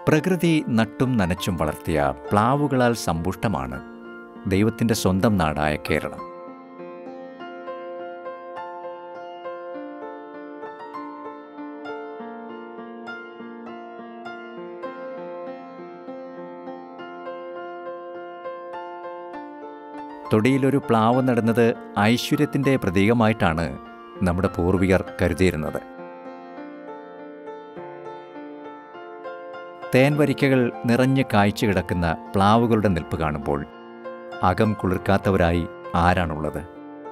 പ്രകൃതി നട്ടും നനച്ചും വളർത്തിയ പ്ലാവുകളാൽ സമ്പുഷ്ടമാണ് ദൈവത്തിൻ്റെ സ്വന്തം നാടായ കേരളം തൊടിയിലൊരു പ്ലാവ് നടുന്നത് ഐശ്വര്യത്തിൻ്റെ പ്രതീകമായിട്ടാണ് നമ്മുടെ പൂർവികർ കരുതിയിരുന്നത് തേൻവരിക്കകൾ നിറഞ്ഞ് കായ്ച്ചു കിടക്കുന്ന പ്ലാവുകളുടെ നിൽപ്പ് കാണുമ്പോൾ അകം കുളിർക്കാത്തവരായി ആരാണുള്ളത്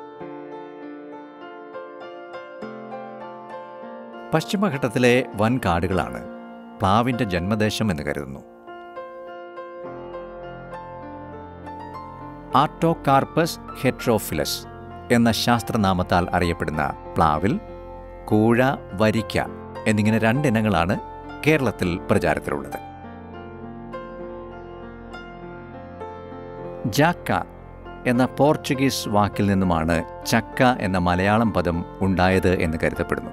പശ്ചിമഘട്ടത്തിലെ വൻ കാടുകളാണ് പ്ലാവിൻ്റെ ജന്മദേശം എന്ന് കരുതുന്നു ആർട്ടോകാർപ്പസ് ഹെട്രോഫിലസ് എന്ന ശാസ്ത്രനാമത്താൽ അറിയപ്പെടുന്ന പ്ലാവിൽ കൂഴ വരിക്ക എന്നിങ്ങനെ രണ്ടിനങ്ങളാണ് കേരളത്തിൽ പ്രചാരത്തിലുള്ളത് ജാക്ക എന്ന പോർച്ചുഗീസ് വാക്കിൽ നിന്നുമാണ് ചക്ക എന്ന മലയാളം പദം ഉണ്ടായത് എന്ന് കരുതപ്പെടുന്നു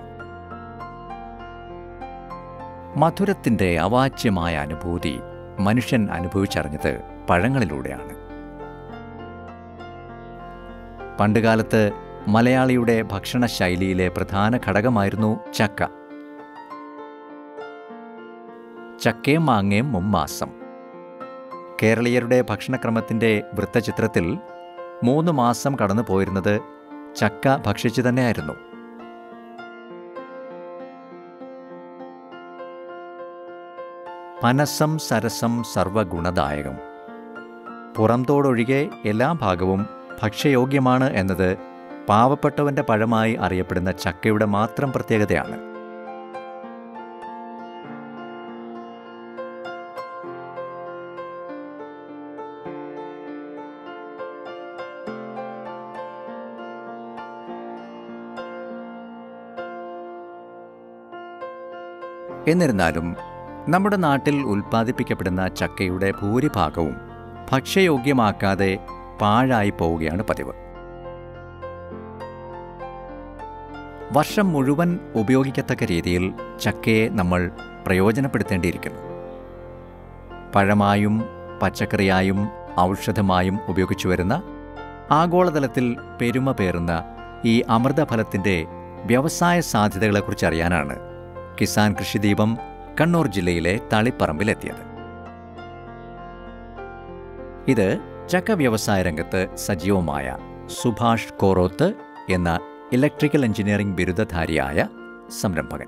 മധുരത്തിൻ്റെ അവാച്യമായ അനുഭൂതി മനുഷ്യൻ അനുഭവിച്ചറിഞ്ഞത് പഴങ്ങളിലൂടെയാണ് പണ്ടുകാലത്ത് മലയാളിയുടെ ഭക്ഷണശൈലിയിലെ പ്രധാന ഘടകമായിരുന്നു ചക്ക ചക്കയും മാങ്ങയും മുമ്മാസം കേരളീയരുടെ ഭക്ഷണക്രമത്തിൻ്റെ വൃത്തചിത്രത്തിൽ മൂന്ന് മാസം കടന്നു പോയിരുന്നത് ചക്ക ഭക്ഷിച്ചു തന്നെയായിരുന്നു പനസം സരസം സർവഗുണദായകം പുറംതോടൊഴികെ എല്ലാ ഭാഗവും ഭക്ഷ്യയോഗ്യമാണ് എന്നത് പാവപ്പെട്ടവന്റെ പഴമായി അറിയപ്പെടുന്ന ചക്കയുടെ മാത്രം പ്രത്യേകതയാണ് എന്നിരുന്നാലും നമ്മുടെ നാട്ടിൽ ഉൽപ്പാദിപ്പിക്കപ്പെടുന്ന ചക്കയുടെ ഭൂരിഭാഗവും ഭക്ഷ്യയോഗ്യമാക്കാതെ പാഴായി പോവുകയാണ് പതിവ് വർഷം മുഴുവൻ ഉപയോഗിക്കത്തക്ക രീതിയിൽ ചക്കയെ നമ്മൾ പ്രയോജനപ്പെടുത്തേണ്ടിയിരിക്കുന്നു പഴമായും പച്ചക്കറിയായും ഔഷധമായും ഉപയോഗിച്ചു വരുന്ന ആഗോളതലത്തിൽ പെരുമ പേറുന്ന ഈ അമൃതഫലത്തിൻ്റെ വ്യവസായ സാധ്യതകളെക്കുറിച്ച് അറിയാനാണ് കിസാൻ കൃഷിദീപം കണ്ണൂർ ജില്ലയിലെ തളിപ്പറമ്പിലെത്തിയത് ഇത് ചക്ക വ്യവസായ രംഗത്ത് സജീവമായ സുഭാഷ് കോറോത്ത് എന്ന ഇലക്ട്രിക്കൽ എഞ്ചിനീയറിംഗ് ബിരുദധാരിയായ സംരംഭകൻ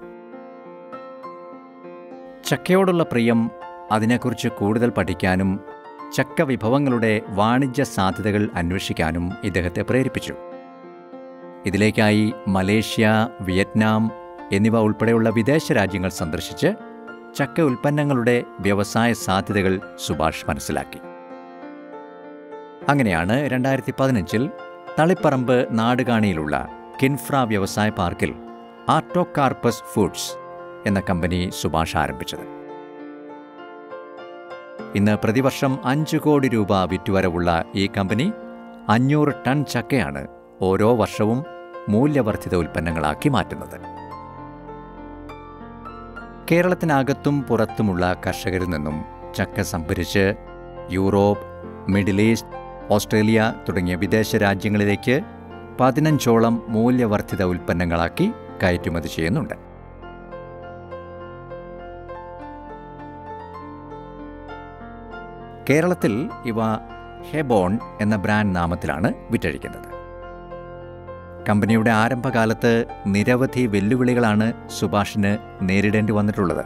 ചക്കയോടുള്ള പ്രിയം അതിനെക്കുറിച്ച് കൂടുതൽ പഠിക്കാനും ചക്ക വിഭവങ്ങളുടെ വാണിജ്യ സാധ്യതകൾ അന്വേഷിക്കാനും ഇദ്ദേഹത്തെ പ്രേരിപ്പിച്ചു ഇതിലേക്കായി മലേഷ്യ വിയറ്റ്നാം എന്നിവ ഉൾപ്പെടെയുള്ള വിദേശ രാജ്യങ്ങൾ സന്ദർശിച്ച് ചക്ക ഉൽപ്പന്നങ്ങളുടെ വ്യവസായ സാധ്യതകൾ സുഭാഷ് മനസ്സിലാക്കി അങ്ങനെയാണ് രണ്ടായിരത്തി പതിനഞ്ചിൽ തളിപ്പറമ്പ് നാടുകാണിയിലുള്ള കിൻഫ്ര വ്യവസായ പാർക്കിൽ ആർട്ടോകാർപ്പസ് ഫുഡ്സ് എന്ന കമ്പനി സുഭാഷ് ആരംഭിച്ചത് ഇന്ന് പ്രതിവർഷം അഞ്ച് കോടി രൂപ വിറ്റുവരവുള്ള ഈ കമ്പനി അഞ്ഞൂറ് ടൺ ചക്കയാണ് ഓരോ വർഷവും മൂല്യവർദ്ധിത ഉൽപ്പന്നങ്ങളാക്കി മാറ്റുന്നത് കേരളത്തിനകത്തും പുറത്തുമുള്ള കർഷകരിൽ നിന്നും ചക്ക സംഭരിച്ച് യൂറോപ്പ് മിഡിൽ ഈസ്റ്റ് ഓസ്ട്രേലിയ തുടങ്ങിയ വിദേശ രാജ്യങ്ങളിലേക്ക് പതിനഞ്ചോളം മൂല്യവർദ്ധിത ഉൽപ്പന്നങ്ങളാക്കി കയറ്റുമതി ചെയ്യുന്നുണ്ട് കേരളത്തിൽ ഇവ ഹെബോൺ എന്ന ബ്രാൻഡ് നാമത്തിലാണ് വിറ്റഴിക്കുന്നത് കമ്പനിയുടെ ആരംഭകാലത്ത് നിരവധി വെല്ലുവിളികളാണ് സുഭാഷിന് നേരിടേണ്ടി വന്നിട്ടുള്ളത്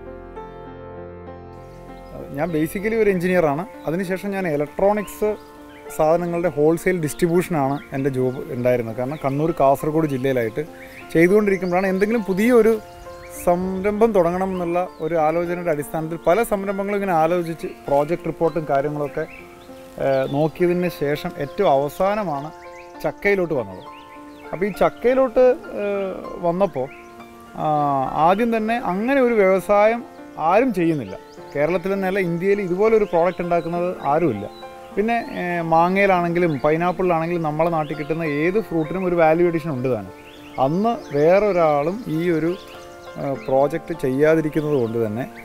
ഞാൻ ബേസിക്കലി ഒരു എഞ്ചിനീയറാണ് അതിനുശേഷം ഞാൻ ഇലക്ട്രോണിക്സ് സാധനങ്ങളുടെ ഹോൾസെയിൽ ഡിസ്ട്രിബ്യൂഷനാണ് എൻ്റെ ജോബ് ഉണ്ടായിരുന്നത് കാരണം കണ്ണൂർ കാസർഗോഡ് ജില്ലയിലായിട്ട് ചെയ്തുകൊണ്ടിരിക്കുമ്പോഴാണ് എന്തെങ്കിലും പുതിയൊരു സംരംഭം തുടങ്ങണം എന്നുള്ള ഒരു ആലോചനയുടെ അടിസ്ഥാനത്തിൽ പല സംരംഭങ്ങളും ഇങ്ങനെ ആലോചിച്ച് പ്രോജക്റ്റ് റിപ്പോർട്ടും കാര്യങ്ങളൊക്കെ ഏഹ്, നോക്കിയതിന് ശേഷം ഏറ്റവും അവസാനമാണ് ചക്കയിലോട്ട് വന്നത് അപ്പോൾ ഈ ചക്കയിലോട്ട് ഏഹ്, വന്നപ്പോൾ ആ, ആദ്യം തന്നെ അങ്ങനെ ഒരു വ്യവസായം ആരും ചെയ്യുന്നില്ല കേരളത്തിൽ തന്നെയല്ല ഇന്ത്യയിൽ ഇതുപോലെ ഒരു പ്രോഡക്റ്റ് ഉണ്ടാക്കുന്നത് ആരുമില്ല പിന്നെ ഏഹ്, മാങ്ങയിലാണെങ്കിലും പൈനാപ്പിളിലാണെങ്കിലും നമ്മളെ നാട്ടിൽ കിട്ടുന്ന ഏത് ഫ്രൂട്ടിനും ഒരു വാല്യൂ എഡിഷൻ ഉണ്ട് താനും അന്ന് വേറൊരാളും ഈ ഒരു പ്രോജക്റ്റ് ചെയ്യാതിരിക്കുന്നത് കൊണ്ട് തന്നെ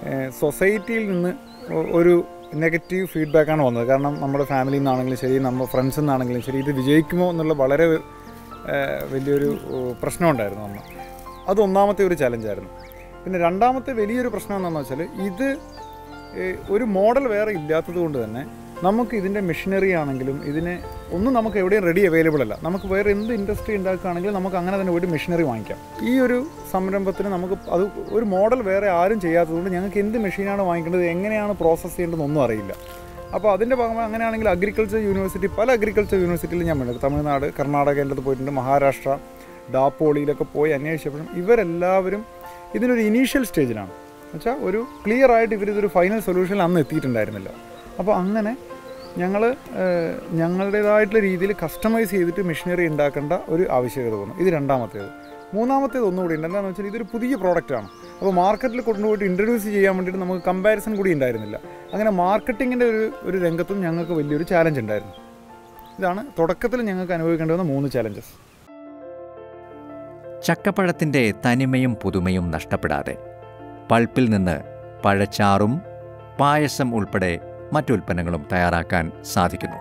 സൊസൈറ്റിയിൽ നിന്ന് ഒ- ഒരു നെഗറ്റീവ് ഫീഡ്ബാക്കാണ് വന്നത് കാരണം നമ്മുടെ ഫാമിലിയിൽ നിന്നാണെങ്കിലും ശരി നമ്മുടെ ഫ്രണ്ട്സിൽ നിന്നാണെങ്കിലും ശരി ഇത് വിജയിക്കുമോ എന്നുള്ള വളരെ ഏഹ്, വലിയൊരു ഏഹ്, പ്രശ്നമുണ്ടായിരുന്നു അന്ന് അത് ഒന്നാമത്തെ ഒരു ചലഞ്ചായിരുന്നു പിന്നെ രണ്ടാമത്തെ വലിയൊരു പ്രശ്നം എന്താണെന്ന് വെച്ചാൽ ഇത് ഏഹ്, ഒരു മോഡൽ വേറെ ഇല്ലാത്തത് കൊണ്ട് തന്നെ നമുക്ക് ഇതിൻ്റെ മെഷീനറി ആണെങ്കിലും ഇതിനെ ഒന്നും നമുക്ക് എവിടെയും റെഡി അവൈലബിൾ അല്ല നമുക്ക് വേറെ എന്ത് ഇൻഡസ്ട്രി ഉണ്ടാക്കുകയാണെങ്കിലും നമുക്ക് അങ്ങനെ തന്നെ പോയിട്ട് മെഷീനറി വാങ്ങിക്കാം ഈ ഒരു സംരംഭത്തിന് നമുക്ക് അത് ഒരു മോഡൽ വേറെ ആരും ചെയ്യാത്തതുകൊണ്ട് ഞങ്ങൾക്ക് എന്ത് മെഷീനാണ് വാങ്ങിക്കേണ്ടത് എങ്ങനെയാണ് പ്രോസസ്സ് ചെയ്യേണ്ടതെന്നൊന്നും അറിയില്ല അപ്പോൾ അതിൻ്റെ ഭാഗമായി അങ്ങനെയാണെങ്കിൽ അഗ്രികൾച്ചർ യൂണിവേഴ്സിറ്റി പല അഗ്രികൾച്ചർ യൂണിവേഴ്സിറ്റിയിലും ഞാൻ വേണ്ടത് തമിഴ്നാട് കർണാടകേൻ്റെ അടുത്ത് പോയിട്ടുണ്ട് മഹാരാഷ്ട്ര ഡാപ്പോളിയിലൊക്കെ പോയി അന്വേഷിച്ചപ്പോഴും ഇവരെല്ലാവരും ഇതിനൊരു ഇനീഷ്യൽ സ്റ്റേജിലാണ് എന്നുവെച്ചാൽ ഒരു ക്ലിയർ ആയിട്ട് ഇവരിതൊരു ഫൈനൽ സൊല്യൂഷനിൽ അന്ന് എത്തിയിട്ടുണ്ടായിരുന്നില്ല അപ്പോൾ അങ്ങനെ ഞങ്ങൾ ഞങ്ങളുടേതായിട്ടുള്ള രീതിയിൽ കസ്റ്റമൈസ് ചെയ്തിട്ട് മെഷീനറി ഉണ്ടാക്കേണ്ട ഒരു ആവശ്യകത വന്നു ഇത് രണ്ടാമത്തേത് മൂന്നാമത്തേത് ഒന്നുകൂടി ഉണ്ട് എന്താണെന്ന് വെച്ചാൽ ഇതൊരു പുതിയ പ്രോഡക്റ്റാണ് അപ്പോൾ മാർക്കറ്റിൽ കൊണ്ടുപോയിട്ട് ഇൻട്രൊഡ്യൂസ് ചെയ്യാൻ വേണ്ടിയിട്ട് നമുക്ക് കമ്പാരിസൺ കൂടി ഉണ്ടായിരുന്നില്ല അങ്ങനെ മാർക്കറ്റിങ്ങിൻ്റെ ഒരു ഒരു രംഗത്തും ഞങ്ങൾക്ക് വലിയൊരു ചാലഞ്ച് ഉണ്ടായിരുന്നു ഇതാണ് തുടക്കത്തിൽ ഞങ്ങൾക്ക് അനുഭവിക്കേണ്ടി വന്ന മൂന്ന് ചാലഞ്ചസ് ചക്കപ്പഴത്തിൻ്റെ തനിമയും പുതുമയും നഷ്ടപ്പെടാതെ പൾപ്പിൽ നിന്ന് പഴച്ചാറും പായസം ഉൾപ്പെടെ മറ്റുൽപ്പന്നങ്ങളും തയ്യാറാക്കാൻ സാധിക്കുന്നു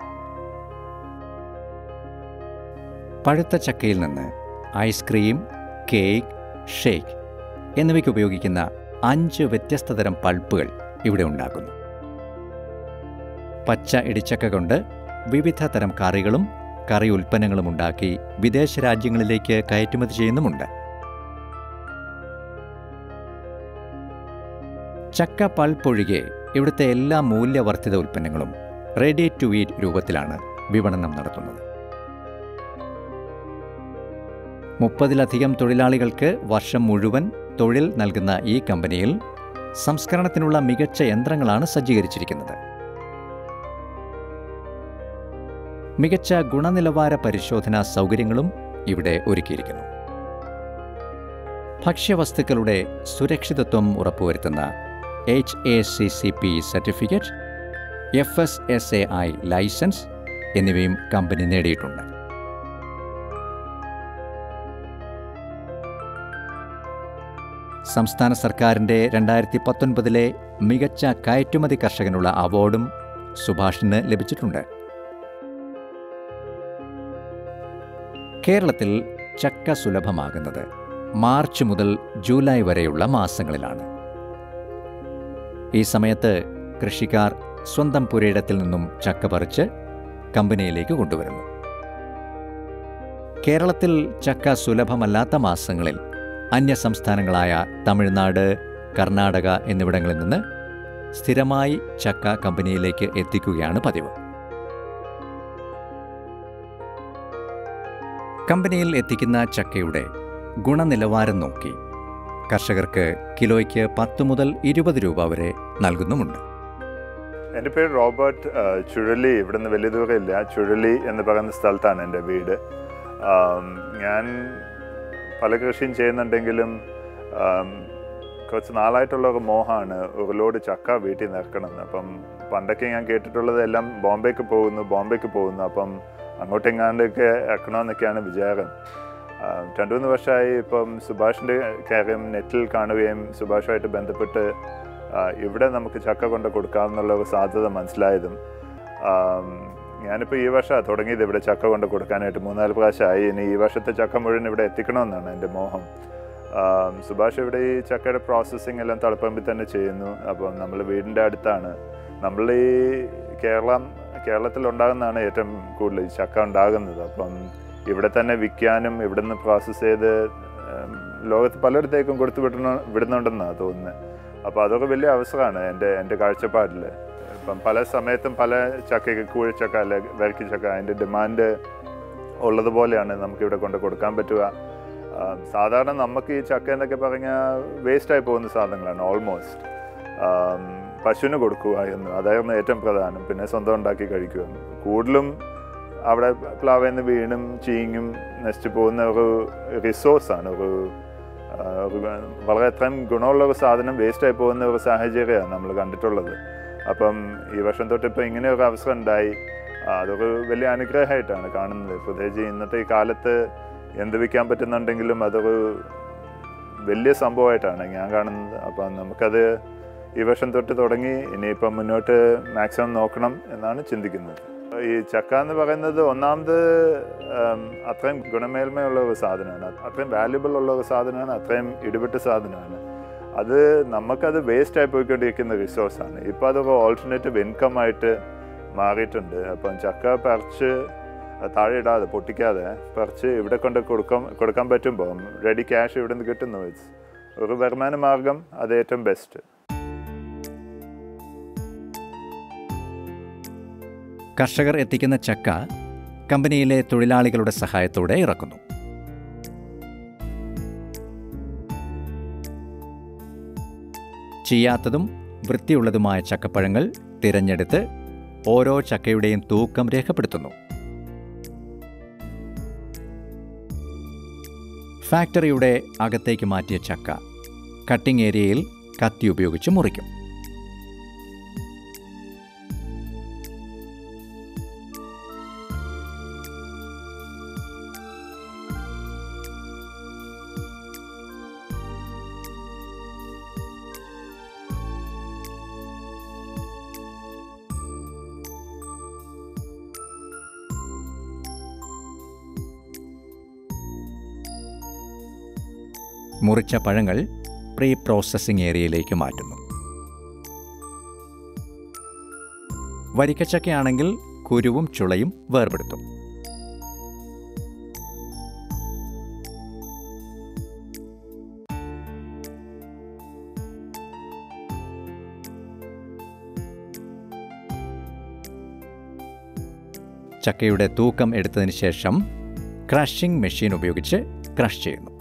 പഴുത്ത ചക്കയിൽ നിന്ന് ഐസ്ക്രീം കേക്ക് ഷേക്ക് എന്നിവയ്ക്ക് ഉപയോഗിക്കുന്ന അഞ്ച് വ്യത്യസ്ത തരം പൾപ്പുകൾ ഇവിടെ ഉണ്ടാക്കുന്നു പച്ച ഇടിച്ചക്ക കൊണ്ട് വിവിധ തരം കറികളും കറി ഉൽപ്പന്നങ്ങളും ഉണ്ടാക്കി വിദേശ രാജ്യങ്ങളിലേക്ക് കയറ്റുമതി ചെയ്യുന്നുമുണ്ട് ചക്ക പൾപ്പൊഴികെ ഇവിടുത്തെ എല്ലാ മൂല്യവർദ്ധിത ഉൽപ്പന്നങ്ങളും റെഡി ടു ഈറ്റ് രൂപത്തിലാണ് വിപണനം നടത്തുന്നത് മുപ്പതിലധികം തൊഴിലാളികൾക്ക് വർഷം മുഴുവൻ തൊഴിൽ നൽകുന്ന ഈ കമ്പനിയിൽ സംസ്കരണത്തിനുള്ള മികച്ച യന്ത്രങ്ങളാണ് സജ്ജീകരിച്ചിരിക്കുന്നത് മികച്ച ഗുണനിലവാര പരിശോധനാ സൗകര്യങ്ങളും ഇവിടെ ഒരുക്കിയിരിക്കുന്നു ഭക്ഷ്യവസ്തുക്കളുടെ സുരക്ഷിതത്വം ഉറപ്പുവരുത്തുന്ന H A C C P certificate F S S A I licence എന്നിവയും കമ്പനി നേടിയിട്ടുണ്ട് സംസ്ഥാന സർക്കാരിൻ്റെ രണ്ടായിരത്തി പത്തൊൻപതിലെ മികച്ച കയറ്റുമതി കർഷകനുള്ള അവാർഡും സുഭാഷിന് ലഭിച്ചിട്ടുണ്ട് കേരളത്തിൽ ചക്ക സുലഭമാകുന്നത് മാർച്ച് മുതൽ ജൂലൈ വരെയുള്ള മാസങ്ങളിലാണ് ഈ സമയത്ത് കൃഷിക്കാർ സ്വന്തം പുരയിടത്തിൽ നിന്നും ചക്ക പറിച്ച് കമ്പനിയിലേക്ക് കൊണ്ടുവരുന്നു കേരളത്തിൽ ചക്ക സുലഭമല്ലാത്ത മാസങ്ങളിൽ അന്യ സംസ്ഥാനങ്ങളായ തമിഴ്നാട് കർണാടക എന്നിവിടങ്ങളിൽ നിന്ന് സ്ഥിരമായി ചക്ക കമ്പനിയിലേക്ക് എത്തിക്കുകയാണ് പതിവ് കമ്പനിയിൽ എത്തിക്കുന്ന ചക്കയുടെ ഗുണനിലവാരം നോക്കി കർഷകർക്ക് കിലോയ്ക്ക് പത്ത് മുതൽ ഇരുപത് രൂപ വരെ നൽകുന്നുമുണ്ട് എൻ്റെ പേര് റോബർട്ട് ആ, ചുഴലി ഇവിടുന്ന് വലിയ ദൂരമില്ല ചുഴലി എന്ന് പറയുന്ന സ്ഥലത്താണ് എൻ്റെ വീട് ആം, ഞാൻ പല കൃഷിയും ചെയ്യുന്നുണ്ടെങ്കിലും ആം, കുറച്ച് നാളായിട്ടുള്ള ഒരു മോഹമാണ് ഒരു ലോഡ് ചക്ക വീട്ടിൽ നിൽക്കണം അപ്പം പണ്ടൊക്കെ ഞാൻ കേട്ടിട്ടുള്ളത് എല്ലാം ബോംബെക്ക് പോകുന്നു ബോംബെക്ക് പോകുന്നു അപ്പം അങ്ങോട്ടെങ്ങാണ്ടൊക്കെ ഇറക്കണമെന്നൊക്കെയാണ് വിചാരം ആ, രണ്ടു മൂന്ന് വർഷമായി ഇപ്പം സുഭാഷിൻ്റെ കാര്യം നെറ്റിൽ കാണുകയും സുഭാഷുമായിട്ട് ബന്ധപ്പെട്ട് ആ, ഇവിടെ നമുക്ക് ചക്ക കൊണ്ട് കൊടുക്കാമെന്നുള്ള ഒരു സാധ്യത മനസ്സിലായതും ആം, ഞാനിപ്പോൾ ഈ വർഷമാണ് തുടങ്ങിയത് ഇവിടെ ചക്ക കൊണ്ട് കൊടുക്കാനായിട്ട് മൂന്നാല് പ്രാവശ്യമായി ഇനി ഈ വർഷത്തെ ചക്ക മുഴുവൻ ഇവിടെ എത്തിക്കണമെന്നാണ് എൻ്റെ മോഹം ആം, സുഭാഷ് ഇവിടെ ഈ ചക്കയുടെ പ്രോസസ്സിങ് എല്ലാം തളപ്പറമ്പിൽ തന്നെ ചെയ്യുന്നു അപ്പം നമ്മൾ വീടിൻ്റെ അടുത്താണ് നമ്മൾ ഈ കേരളം കേരളത്തിൽ ഉണ്ടാകുന്നതാണ് ഏറ്റവും കൂടുതൽ ഈ ചക്ക ഉണ്ടാകുന്നത് അപ്പം ഇവിടെ തന്നെ വിൽക്കാനും ഇവിടുന്ന് പ്രോസസ്സ് ചെയ്ത് ഉം, ലോകത്ത് പലയിടത്തേക്കും കൊടുത്തു വിടണ വിടുന്നുണ്ടെന്നാണ് തോന്നുന്നത് അപ്പോൾ അതൊക്കെ വലിയ അവസരമാണ് എൻ്റെ എൻ്റെ കാഴ്ചപ്പാടിൽ ഇപ്പം പല സമയത്തും പല ചക്കയ്ക്ക് കൂഴിച്ചക്ക അല്ലെ വരക്കിച്ചക്ക അതിൻ്റെ ഡിമാൻഡ് ഉള്ളതുപോലെയാണ് നമുക്കിവിടെ കൊണ്ട് കൊടുക്കാൻ പറ്റുക ആ, സാധാരണ നമുക്ക് ഈ ചക്ക എന്നൊക്കെ പറഞ്ഞാൽ വേസ്റ്റായി പോകുന്ന സാധനങ്ങളാണ് ഓൾമോസ്റ്റ് പശുവിന് കൊടുക്കുക എന്ന് അതായിരുന്നു ഏറ്റവും പ്രധാനം പിന്നെ സ്വന്തം ഉണ്ടാക്കി കഴിക്കുക കൂടുതലും അവിടെ പ്ലാവിൽ നിന്ന് വീണും ചീഞ്ഞും നശിച്ചു പോകുന്ന ഒരു റിസോഴ്സാണ് ഒരു ആ, ഒരു വളരെ അത്രയും ഗുണമുള്ള ഒരു സാധനം വേസ്റ്റായി പോകുന്ന ഒരു സാഹചര്യമാണ് നമ്മൾ കണ്ടിട്ടുള്ളത് അപ്പം ഈ വർഷം തൊട്ട് ഇപ്പോൾ ഇങ്ങനെ ഒരു അവസരം ഉണ്ടായി ആ, അതൊരു വലിയ അനുഗ്രഹമായിട്ടാണ് കാണുന്നത് പ്രത്യേകിച്ച് ഇന്നത്തെ ഈ കാലത്ത് എന്ത് വിൽക്കാൻ പറ്റുന്നുണ്ടെങ്കിലും അതൊരു വലിയ സംഭവമായിട്ടാണ് ഞാൻ കാണുന്നത് അപ്പം നമുക്കത് ഈ വർഷം തൊട്ട് തുടങ്ങി ഇനിയിപ്പം മുന്നോട്ട് മാക്സിമം നോക്കണം എന്നാണ് ചിന്തിക്കുന്നത് ഈ ചക്ക എന്ന് പറയുന്നത് ഒന്നാമത് ഉം, അത്രയും ഗുണമേന്മയുള്ള ഒരു സാധനമാണ് അത്രയും വാല്യുബിൾ ഉള്ള ഒരു സാധനമാണ് അത്രയും ഇടിപെട്ട സാധനമാണ് അത് നമുക്കത് വേസ്റ്റ് ആയി പോയിക്കൊണ്ടിരിക്കുന്ന റിസോഴ്സാണ് ഇപ്പോൾ അതൊരു ഓൾട്ടർനേറ്റീവ് ഇൻകം ആയിട്ട് മാറിയിട്ടുണ്ട് അപ്പം ചക്ക പറിച്ച് താഴെ ഇടാതെ പൊട്ടിക്കാതെ പറിച്ച് ഇവിടെ കൊണ്ട് കൊടുക്കാൻ കൊടുക്കാൻ പറ്റുമ്പോൾ റെഡി ക്യാഷ് ഇവിടെ നിന്ന് കിട്ടുന്നു ഇറ്റ്സ് ഒരു വരുമാന മാർഗം അത് ഏറ്റവും ബെസ്റ്റ് കർഷകർ എത്തിക്കുന്ന ചക്ക കമ്പനിയിലെ തൊഴിലാളികളുടെ സഹായത്തോടെ ഇറക്കുന്നു ചെയ്യാത്തതും വൃത്തിയുള്ളതുമായ ചക്കപ്പഴങ്ങൾ തിരഞ്ഞെടുത്ത് ഓരോ ചക്കയുടെയും തൂക്കം രേഖപ്പെടുത്തുന്നു ഫാക്ടറിയുടെ അകത്തേക്ക് മാറ്റിയ ചക്ക കട്ടിംഗ് ഏരിയയിൽ കത്തി ഉപയോഗിച്ച് മുറിക്കും മുറിച്ച പഴങ്ങൾ പ്രീ പ്രോസസ്സിംഗ് ഏരിയയിലേക്ക് മാറ്റുന്നു വരിക്കച്ചക്കയാണെങ്കിൽ കുരുവും ചുളയും വേർപെടുത്തും ചക്കയുടെ തൂക്കം എടുത്തതിന് ശേഷം ക്രഷിംഗ് മെഷീൻ ഉപയോഗിച്ച് ക്രഷ് ചെയ്യുന്നു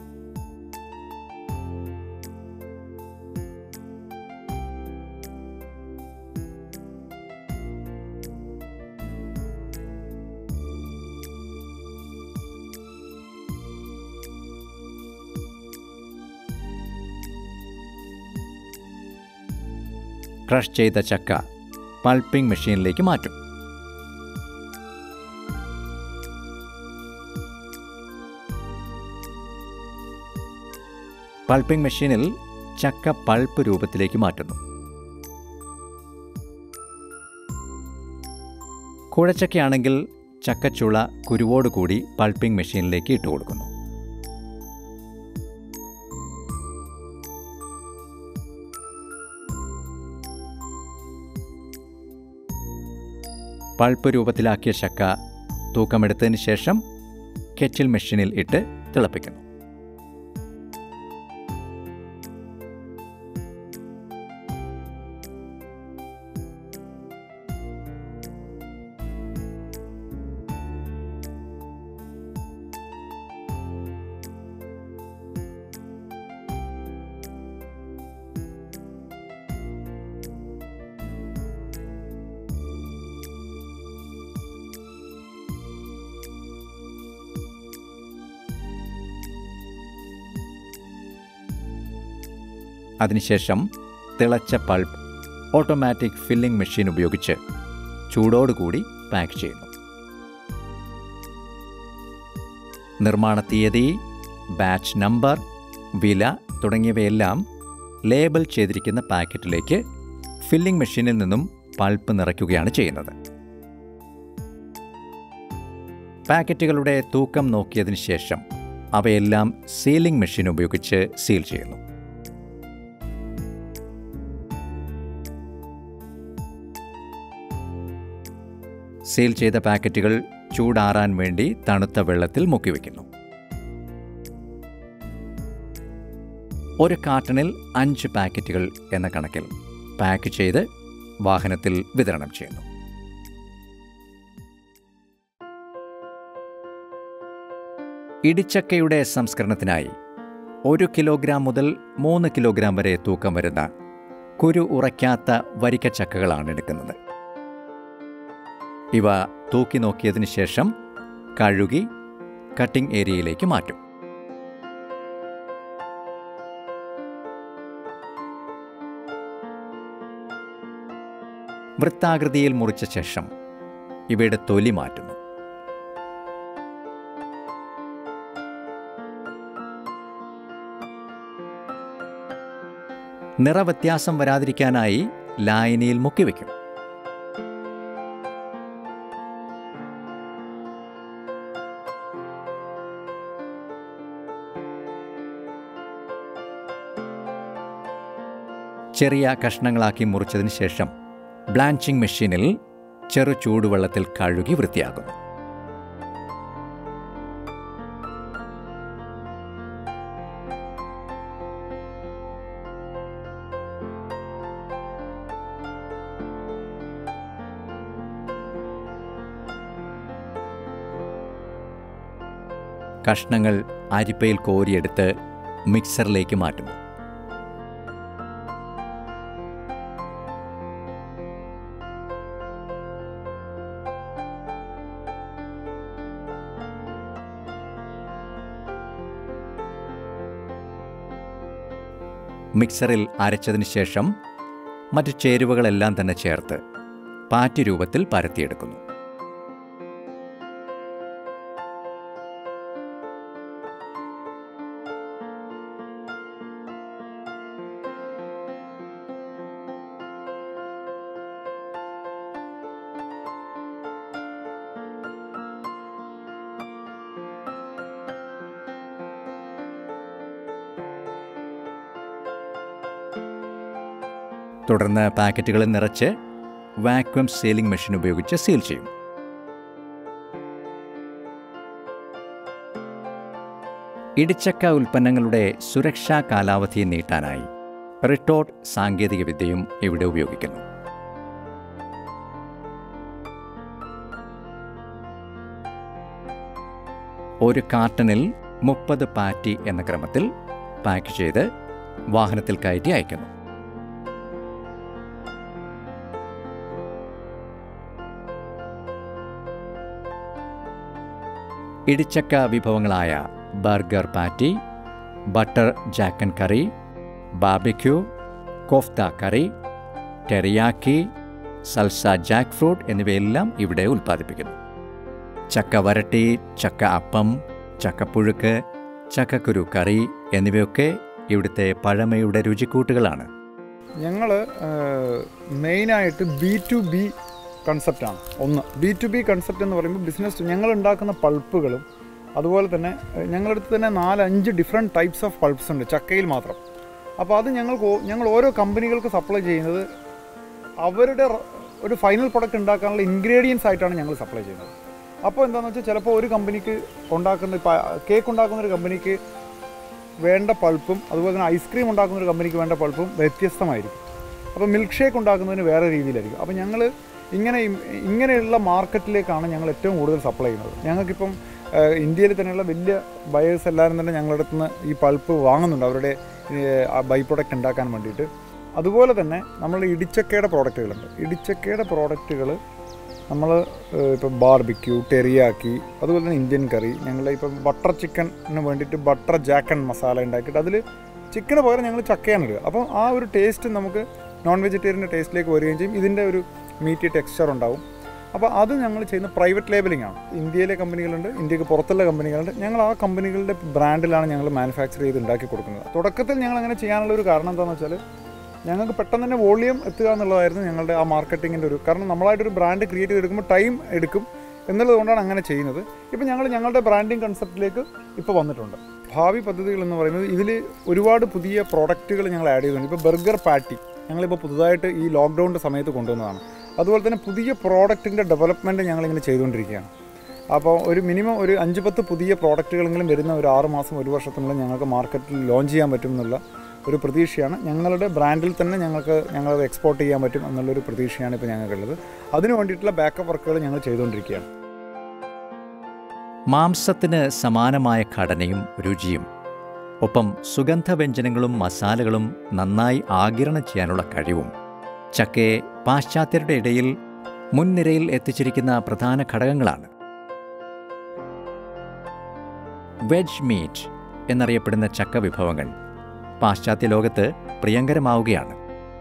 ക്രഷ് ചെയ്ത ചക്ക പൾപ്പിംഗ് മെഷീനിലേക്ക് മാറ്റും പൾപ്പിംഗ് മെഷീനിൽ ചക്ക പൾപ്പ് രൂപത്തിലേക്ക് മാറ്റുന്നു കുഴച്ചക്കയാണെങ്കിൽ ചക്കച്ചുള കുരുവോടുകൂടി പൾപ്പിംഗ് മെഷീനിലേക്ക് ഇട്ട് കൊടുക്കുന്നു പൾപ്പ് രൂപത്തിലാക്കിയ ചക്ക തൂക്കമെടുത്തതിന് ശേഷം കെറ്റിൽ മെഷീനിൽ ഇട്ട് തിളപ്പിക്കുന്നു അതിനുശേഷം തിളച്ച പൾപ്പ് ഓട്ടോമാറ്റിക് ഫില്ലിംഗ് മെഷീൻ ഉപയോഗിച്ച് ചൂടോടുകൂടി പാക്ക് ചെയ്യുന്നു നിർമ്മാണ തീയതി ബാച്ച് നമ്പർ വില തുടങ്ങിയവയെല്ലാം ലേബൽ ചെയ്തിരിക്കുന്ന പാക്കറ്റിലേക്ക് ഫില്ലിംഗ് മെഷീനിൽ നിന്നും പൾപ്പ് നിറയ്ക്കുകയാണ് ചെയ്യുന്നത് പാക്കറ്റുകളുടെ തൂക്കം നോക്കിയതിന് ശേഷം അവയെല്ലാം സീലിംഗ് മെഷീൻ ഉപയോഗിച്ച് സീൽ ചെയ്യുന്നു സീൽ ചെയ്ത പാക്കറ്റുകൾ ചൂടാറാൻ വേണ്ടി തണുത്ത വെള്ളത്തിൽ മുക്കിവെക്കുന്നു ഒരു കാർട്ടണിൽ അഞ്ച് പാക്കറ്റുകൾ എന്ന കണക്കിൽ പാക്ക് ചെയ്ത് വാഹനത്തിൽ വിതരണം ചെയ്യുന്നു ഇടിച്ചക്കയുടെ സംസ്കരണത്തിനായി ഒരു കിലോഗ്രാം മുതൽ മൂന്ന് കിലോഗ്രാം വരെ തൂക്കം വരുന്ന കുരു ഉറയ്ക്കാത്ത വരിക്കച്ചക്കകളാണ് എടുക്കുന്നത് ഇവ തൂക്കി നോക്കിയതിന് ശേഷം കഴുകി കട്ടിംഗ് ഏരിയയിലേക്ക് മാറ്റും വൃത്താകൃതിയിൽ മുറിച്ച ശേഷം ഇവയുടെ തൊലി മാറ്റുന്നു നിറവ്യത്യാസം വരാതിരിക്കാനായി ലായനിയിൽ മുക്കിവെക്കും ചെറിയ കഷ്ണങ്ങളാക്കി മുറിച്ചതിന് ശേഷം ബ്ലാഞ്ചിങ് മെഷീനിൽ ചെറു ചൂടുവെള്ളത്തിൽ കഴുകി വൃത്തിയാക്കുന്നു കഷ്ണങ്ങൾ അരിപ്പയിൽ കോരിയെടുത്ത് മിക്സറിലേക്ക് മാറ്റുന്നു മിക്സറിൽ അരച്ചതിന് ശേഷം മറ്റ് ചേരുവകളെല്ലാം തന്നെ ചേർത്ത് പാറ്റി രൂപത്തിൽ പരത്തിയെടുക്കുന്നു തുടർന്ന് പാക്കറ്റുകളിൽ നിറച്ച് വാക്വം സീലിംഗ് മെഷീൻ ഉപയോഗിച്ച് സീൽ ചെയ്യും ഇടിച്ചക്ക ഉൽപ്പന്നങ്ങളുടെ സുരക്ഷാ കാലാവധി നീട്ടാനായി റിട്ടോട്ട് സാങ്കേതികവിദ്യയും ഇവിടെ ഉപയോഗിക്കുന്നു ഒരു കാർട്ടണിൽ മുപ്പത് പാറ്റി എന്ന ക്രമത്തിൽ പാക്ക് ചെയ്ത് വാഹനത്തിൽ കയറ്റി അയക്കുന്നു ഇടിച്ചക്ക വിഭവങ്ങളായ ബർഗർ പാറ്റി ബട്ടർ ജാക്കൻ curry barbecue kofta curry teriyaki salsa jackfruit എന്നിവയെല്ലാം ഇവിടെ ഉൽപ്പാദിപ്പിക്കുന്നു ചക്ക വരട്ടി ചക്ക അപ്പം ചക്കപ്പുഴുക്ക് ചക്കക്കുരു കറി എന്നിവയൊക്കെ ഇവിടുത്തെ പഴമയുടെ രുചിക്കൂട്ടുകളാണ് ഞങ്ങൾ മെയിനായിട്ട് ബി ടു ബി കൺസെപ്റ്റാണ് ഒന്ന് ബി ടു ബി കൺസെപ്റ്റ് എന്ന് പറയുമ്പോൾ ബിസിനസ് ഞങ്ങൾ ഉണ്ടാക്കുന്ന പൾപ്പുകളും അതുപോലെ തന്നെ ഏഹ്, ഞങ്ങളുടെ അടുത്ത് തന്നെ നാലഞ്ച് ഡിഫറെൻറ്റ് ടൈപ്സ് ഓഫ് പൾപ്സ് ഉണ്ട് ചക്കയിൽ മാത്രം അപ്പോൾ അത് ഞങ്ങൾക്ക് ഓ- ഞങ്ങൾ ഓരോ കമ്പനികൾക്ക് സപ്ലൈ ചെയ്യുന്നത് അവരുടെ റ- ഒരു ഫൈനൽ പ്രൊഡക്റ്റ് ഉണ്ടാക്കാനുള്ള ഇൻഗ്രീഡിയൻസ് ആയിട്ടാണ് ഞങ്ങൾ സപ്ലൈ ചെയ്യുന്നത് അപ്പോൾ എന്താണെന്ന് വെച്ചാൽ ചിലപ്പോൾ ഒരു കമ്പനിക്ക് ഉണ്ടാക്കുന്ന ഇപ്പോൾ കേക്ക് ഉണ്ടാക്കുന്ന ഒരു കമ്പനിക്ക് വേണ്ട പൾപ്പും അതുപോലെ തന്നെ ഐസ്ക്രീം ഉണ്ടാക്കുന്ന ഒരു കമ്പനിക്ക് വേണ്ട പൾപ്പും വ്യത്യസ്തമായിരിക്കും അപ്പോൾ മിൽക്ക് ഷേക്ക് ഉണ്ടാക്കുന്നതിന് വേറെ രീതിയിലായിരിക്കും അപ്പോൾ ഞങ്ങൾ ഇങ്ങനെ ഇ- ഇങ്ങനെയുള്ള മാർക്കറ്റിലേക്കാണ് ഞങ്ങൾ ഏറ്റവും കൂടുതൽ സപ്ലൈ ചെയ്യുന്നത് ഞങ്ങൾക്കിപ്പം ഏഹ്, ഇന്ത്യയിൽ തന്നെയുള്ള വലിയ ബയേഴ്സ് എല്ലാവരും തന്നെ ഞങ്ങളുടെ അടുത്ത് നിന്ന് ഈ പൾപ്പ് വാങ്ങുന്നുണ്ട് അവരുടെ ബൈ പ്രൊഡക്റ്റ് ഉണ്ടാക്കാൻ വേണ്ടിയിട്ട് അതുപോലെ തന്നെ നമ്മൾ ഇടിച്ചക്കയുടെ പ്രോഡക്റ്റുകളുണ്ട് ഇടിച്ചക്കയുടെ പ്രോഡക്റ്റുകൾ നമ്മൾ ഇപ്പം ബാർബിക്യൂ ടെറിയാക്കി അതുപോലെ തന്നെ ഇന്ത്യൻ കറി ഞങ്ങൾ ഇപ്പം ബട്ടർ ചിക്കന് വേണ്ടിയിട്ട് ബട്ടർ ജാക്കൻ മസാല ഉണ്ടാക്കിയിട്ട് അതിൽ ചിക്കന് പകരം ഞങ്ങൾ ചക്കയാണ് ഇടുക അപ്പം ആ ഒരു ടേസ്റ്റ് നമുക്ക് നോൺ വെജിറ്റേറിയൻ്റെ ടേസ്റ്റിലേക്ക് വരികയും ചെയ്യും ഇതിൻ്റെ ഒരു മീറ്റി ടെക്സ്ചർ ഉണ്ടാവും അപ്പോൾ അത് ഞങ്ങൾ ചെയ്യുന്ന പ്രൈവറ്റ് ലേബലിംഗ് ആണ് ഇന്ത്യയിലെ കമ്പനികളുണ്ട് ഇന്ത്യക്ക് പുറത്തുള്ള കമ്പനികളുണ്ട് ഞങ്ങൾ ആ കമ്പനികളുടെ ബ്രാൻഡിലാണ് ഞങ്ങൾ മാനുഫാക്ചർ ചെയ്ത് ഉണ്ടാക്കി കൊടുക്കുന്നത് തുടക്കത്തിൽ ഞങ്ങൾ അങ്ങനെ ചെയ്യാനുള്ള ഒരു കാരണം എന്താണെന്ന് വെച്ചാൽ ഞങ്ങൾക്ക് പെട്ടെന്ന് തന്നെ വോളിയം എത്തുക എന്നുള്ളതായിരുന്നു ഞങ്ങളുടെ ആ മാർക്കറ്റിങ്ങിൻ്റെ ഒരു കാരണം നമ്മളായിട്ടൊരു ബ്രാൻഡ് ക്രിയേറ്റ് ചെയ്തെടുക്കുമ്പോൾ ടൈം എടുക്കും എന്നുള്ളത് കൊണ്ടാണ് അങ്ങനെ ചെയ്യുന്നത് ഇപ്പം ഞങ്ങൾ ഞങ്ങളുടെ ബ്രാൻഡിങ് കൺസെപ്റ്റിലേക്ക് ഇപ്പോൾ വന്നിട്ടുണ്ട് ഭാവി പദ്ധതികൾ എന്ന് പറയുന്നത് ഇതിൽ ഒരുപാട് പുതിയ പ്രോഡക്റ്റുകൾ ഞങ്ങൾ ആഡ് ചെയ്തിട്ടുണ്ട് ഇപ്പോൾ ബർഗർ പാറ്റി ഞങ്ങളിപ്പോൾ പുതുതായിട്ട് ഈ ലോക്ക്ഡൗണിൻ്റെ സമയത്ത് കൊണ്ടുവന്നതാണ് അതുപോലെ തന്നെ പുതിയ പ്രോഡക്റ്റിൻ്റെ ഡെവലപ്മെൻറ്റ് ഞങ്ങളിങ്ങനെ ചെയ്തുകൊണ്ടിരിക്കുകയാണ് അപ്പോൾ ഒരു മിനിമം ഒരു അഞ്ച് പത്ത് പുതിയ പ്രോഡക്റ്റുകളെങ്കിലും വരുന്ന ഒരു ആറ് മാസം ഒരു വർഷത്തിനുള്ളിൽ ഞങ്ങൾക്ക് മാർക്കറ്റിൽ ലോഞ്ച് ചെയ്യാൻ പറ്റും എന്നുള്ള ഒരു പ്രതീക്ഷയാണ് ഞങ്ങളുടെ ബ്രാൻഡിൽ തന്നെ ഞങ്ങൾക്ക് ഞങ്ങളത് എക്സ്പോർട്ട് ചെയ്യാൻ പറ്റും എന്നുള്ളൊരു പ്രതീക്ഷയാണ് ഇപ്പോൾ ഞങ്ങൾക്കുള്ളത് അതിന് വേണ്ടിയിട്ടുള്ള ബാക്കപ്പ് വർക്കുകൾ ഞങ്ങൾ ചെയ്തുകൊണ്ടിരിക്കുകയാണ് മാംസത്തിന് സമാനമായ ഘടനയും രുചിയും ഒപ്പം സുഗന്ധവ്യഞ്ജനങ്ങളും മസാലകളും നന്നായി ആഗിരണം ചെയ്യാനുള്ള കഴിവും ചക്കയെ പാശ്ചാത്യരുടെ ഇടയിൽ മുൻനിരയിൽ എത്തിച്ചിരിക്കുന്ന പ്രധാന ഘടകങ്ങളാണ് വെജ് മീറ്റ് എന്നറിയപ്പെടുന്ന ചക്ക വിഭവങ്ങൾ പാശ്ചാത്യ ലോകത്ത് പ്രിയങ്കരമാവുകയാണ്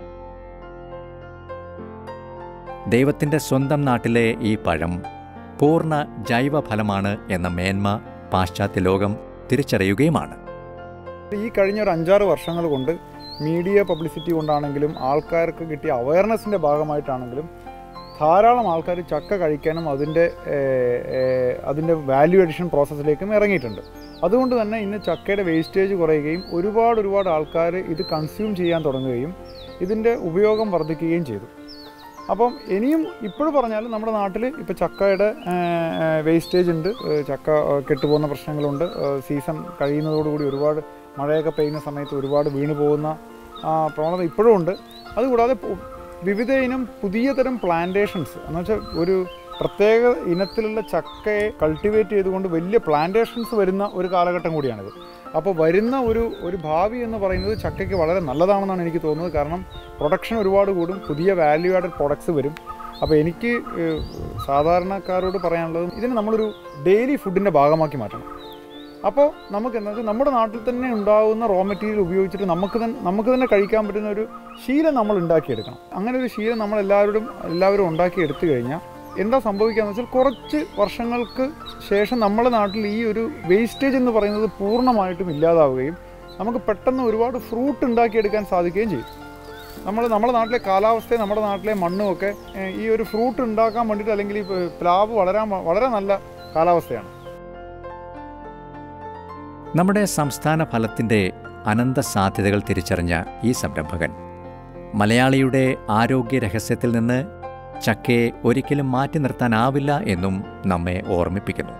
ദൈവത്തിൻ്റെ സ്വന്തം നാട്ടിലെ ഈ പഴം പൂർണ്ണ ജൈവഫലമാണ് എന്ന മേന്മ പാശ്ചാത്യ ലോകം തിരിച്ചറിയുകയുമാണ് ഈ കഴിഞ്ഞ ഒരു അഞ്ചാറ് വർഷങ്ങൾ കൊണ്ട് മീഡിയ പബ്ലിസിറ്റി കൊണ്ടാണെങ്കിലും ആൾക്കാർക്ക് കിട്ടിയ അവയർനെസ്സിൻ്റെ ഭാഗമായിട്ടാണെങ്കിലും ധാരാളം ആൾക്കാർ ചക്ക കഴിക്കാനും അതിൻ്റെ ഏഹ്, ഏഹ്, അതിൻ്റെ വാല്യൂ അഡിഷൻ പ്രോസസ്സിലേക്കും ഇറങ്ങിയിട്ടുണ്ട് അതുകൊണ്ട് തന്നെ ഇന്ന് ചക്കയുടെ വേസ്റ്റേജ് കുറയുകയും ഒരുപാട് ഒരുപാട് ആൾക്കാർ ഇത് കൺസ്യൂം ചെയ്യാൻ തുടങ്ങുകയും ഇതിൻ്റെ ഉപയോഗം വർദ്ധിക്കുകയും ചെയ്തു അപ്പം ഇനിയും ഇപ്പോഴും പറഞ്ഞാലും നമ്മുടെ നാട്ടിൽ ഇപ്പോൾ ചക്കയുടെ വേസ്റ്റേജ് ഉണ്ട് ഏഹ് ചക്ക ഏഹ് കെട്ടുപോകുന്ന പ്രശ്നങ്ങളുണ്ട് ഏഹ് സീസൺ കഴിയുന്നതോടുകൂടി ഒരുപാട് മഴയൊക്കെ പെയ്യുന്ന സമയത്ത് ഒരുപാട് വീണ് പോകുന്ന ആ, പ്രവണത ഇപ്പോഴും ഉണ്ട് അതുകൂടാതെ പു- വിവിധ ഇനം പുതിയ തരം പ്ലാന്റേഷൻസ് എന്ന് വെച്ചാൽ ഒരു പ്രത്യേക ഇനത്തിലുള്ള ചക്കയെ കൾട്ടിവേറ്റ് ചെയ്തുകൊണ്ട് വലിയ പ്ലാന്റേഷൻസ് വരുന്ന ഒരു കാലഘട്ടം കൂടിയാണിത് അപ്പോൾ വരുന്ന ഒരു ഒരു ഭാവി എന്ന് പറയുന്നത് ചക്കയ്ക്ക് വളരെ നല്ലതാണെന്നാണ് എനിക്ക് തോന്നുന്നത് കാരണം പ്രൊഡക്ഷൻ ഒരുപാട് കൂടും പുതിയ വാല്യൂ ആഡഡ് പ്രൊഡക്ട്സ് വരും അപ്പോൾ എനിക്ക് ഏഹ്, സാധാരണക്കാരോട് പറയാനുള്ളത് ഇതിനെ നമ്മളൊരു ഡെയിലി ഫുഡിൻ്റെ ഭാഗമാക്കി മാറ്റണം അപ്പോൾ നമുക്ക് എന്താ വെച്ചാൽ നമ്മുടെ നാട്ടിൽ തന്നെ ഉണ്ടാകുന്ന റോ മെറ്റീരിയൽ ഉപയോഗിച്ചിട്ട് നമുക്ക് തന്നെ നമുക്ക് തന്നെ കഴിക്കാൻ പറ്റുന്ന ഒരു ശീലം നമ്മൾ ഉണ്ടാക്കിയെടുക്കണം അങ്ങനെ ഒരു ശീലം നമ്മൾ എല്ലാവരോടും എല്ലാവരും ഉണ്ടാക്കി എടുത്തു കഴിഞ്ഞാൽ എന്താ സംഭവിക്കുകയെന്ന് വെച്ചാൽ കുറച്ച് വർഷങ്ങൾക്ക് ശേഷം നമ്മുടെ നാട്ടിൽ ഈ ഒരു വേസ്റ്റേജ് എന്ന് പറയുന്നത് പൂർണ്ണമായിട്ടും ഇല്ലാതാവുകയും നമുക്ക് പെട്ടെന്ന് ഒരുപാട് ഫ്രൂട്ട് ഉണ്ടാക്കിയെടുക്കാൻ സാധിക്കുകയും ചെയ്യും നമ്മൾ നമ്മുടെ നാട്ടിലെ കാലാവസ്ഥയും നമ്മുടെ നാട്ടിലെ മണ്ണും ഒക്കെ ഏഹ്, ഈ ഒരു ഫ്രൂട്ട് ഉണ്ടാക്കാൻ വേണ്ടിയിട്ട് അല്ലെങ്കിൽ ഈ പ്ലാവ് വളരാൻ വ- വളരെ നല്ല കാലാവസ്ഥയാണ് നമ്മുടെ സംസ്ഥാന ഫലത്തിൻ്റെ അനന്ത സാധ്യതകൾ തിരിച്ചറിഞ്ഞ ഈ സംരംഭകൻ മലയാളിയുടെ ആരോഗ്യ രഹസ്യത്തിൽ നിന്ന് ചക്കയെ ഒരിക്കലും മാറ്റി നിർത്താനാവില്ല എന്നും നമ്മെ ഓർമ്മിപ്പിക്കുന്നു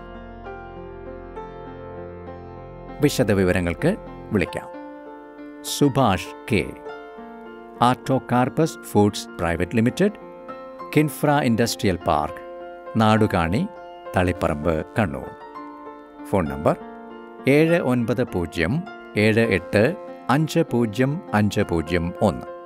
വിശദവിവരങ്ങൾക്ക് വിളിക്കാം Subhash K Artocarpus Foods private limited KINFRA industrial park Nadukani Taliparamba Kannur phone number ഏഴ് ഒൻപത് പൂജ്യം ഏഴ് എട്ട് അഞ്ച് പൂജ്യം അഞ്ച് പൂജ്യം ഒന്ന്